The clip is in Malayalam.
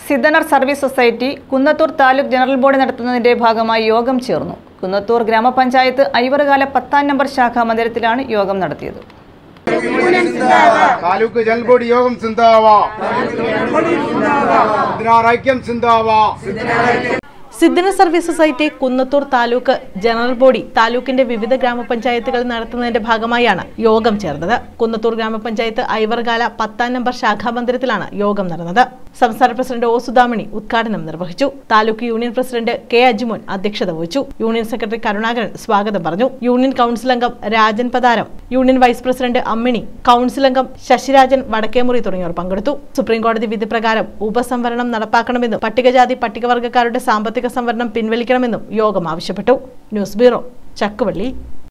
സിദ്ധനർ service society Kunnathur taluk general body നടത്തുന്നതിന്റെ ഭാഗമായി യോഗം ചേർന്നു കുന്നത്തൂർ ഗ്രാമപഞ്ചായത്ത് ഐവറുകാല പത്താം നമ്പർ ശാഖാ മന്ദിരത്തിലാണ് യോഗം നടത്തിയത് താലൂക്ക് ജനറൽ ബോഡി യോഗം സിന്ധാവാ ഇതിനാർ ഐക്യം സിന്ധാവാ സിദ്ധന service society Kunnathur taluk general body താലൂക്കിന്റെ വിവിധ ഗ്രാമപഞ്ചായത്തുകൾ നടത്തുന്നതിന്റെ ഭാഗമായാണ് യോഗം ചേർന്നത് കുന്നത്തൂർ ഗ്രാമപഞ്ചായത്ത് ഐവർകാല പത്താം നമ്പർ ശാഖാ മന്ദിരത്തിലാണ് യോഗം നടന്നത് സംസ്ഥാന പ്രസിഡന്റ് ഒ സുധാമണി ഉദ്ഘാടനം നിർവഹിച്ചു taluk union president K Ajimon അധ്യക്ഷത വഹിച്ചു യൂണിയൻ സെക്രട്ടറി കരുണാകരൻ സ്വാഗതം പറഞ്ഞു യൂണിയൻ കൗൺസിൽ അംഗം Rajan Patharam union vice president Ammini council അംഗം ശശിരാജൻ വടക്കേമുറി തുടങ്ങിയവർ പങ്കെടുത്തു സുപ്രീംകോടതി വിധി പ്രകാരം ഉപസംവരണം നടപ്പാക്കണമെന്നും പട്ടികജാതി പട്ടികവർഗക്കാരുടെ സാമ്പത്തിക സംവരണം പിൻവലിക്കണമെന്നും യോഗം ആവശ്യപ്പെട്ടു ന്യൂസ് ബ്യൂറോ ചക്കുവള്ളി